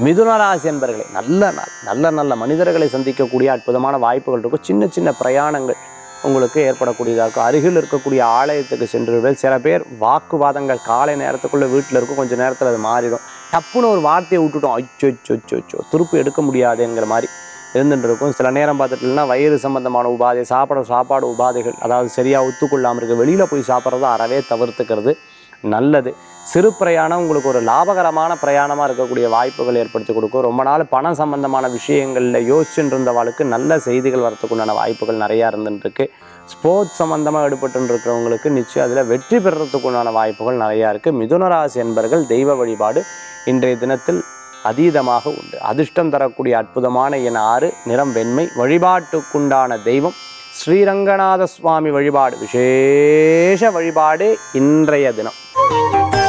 மிதுன ராசி என்பர்களே நல்ல நாள் நல்ல நல்ல மனிதர்களை சந்திக்கக்கூடிய அற்புதமான வாய்ப்புகள் இருக்கும் சின்ன சின்ன பிரயாணங்கள் உங்களுக்கு ஏற்படக்கூடியதாக இருக்கும் அருகில் இருக்கக்கூடிய ஆலயத்துக்கு சென்றுவிடுவேன் சில பேர் வாக்குவாதங்கள் காலை நேரத்துக்குள்ளே வீட்டில் இருக்கும் கொஞ்சம் நேரத்தில் அது மாறிடும் டப்புன்னு ஒரு வார்த்தையை விட்டுட்டோம் அச்சோ அச்சோ அச்சோ அச்சோ திருப்பி எடுக்க முடியாதுங்கிற மாதிரி இருந்துட்டு இருக்கும் சில நேரம் பார்த்துட்டுனா வயிறு சம்பந்தமான உபாதை சாப்பிட சாப்பாடு உபாதைகள் அதாவது சரியாக ஒத்துக்கொள்ளாமல் இருக்குது வெளியில் போய் சாப்பிட்றத அறவே தவிர்த்துக்கிறது நல்லது சிறு பிரயாணம் உங்களுக்கு ஒரு லாபகரமான பிரயாணமாக இருக்கக்கூடிய வாய்ப்புகள் ஏற்படுத்தி கொடுக்கும் ரொம்ப நாள் பணம் சம்பந்தமான விஷயங்களில் யோசிச்சுட்டு இருந்தவாளுக்கு நல்ல செய்திகள் வரத்துக்குண்டான வாய்ப்புகள் நிறையா இருந்துட்டு இருக்கு ஸ்போர்ட்ஸ் சம்மந்தமாக ஈடுபட்டு இருக்கிறவங்களுக்கு நிச்சயம் அதில் வெற்றி பெறத்துக்குண்டான வாய்ப்புகள் நிறையா இருக்குது மிதுனராசி என்பர்கள் தெய்வ வழிபாடு இன்றைய தினத்தில் அதீதமாக உண்டு அதிர்ஷ்டம் தரக்கூடிய அற்புதமான என ஆறு நிறம் வெண்மை வழிபாட்டுக்குண்டான தெய்வம் ஸ்ரீரங்கநாத சுவாமி வழிபாடு விசேஷ வழிபாடு இன்றைய தினம்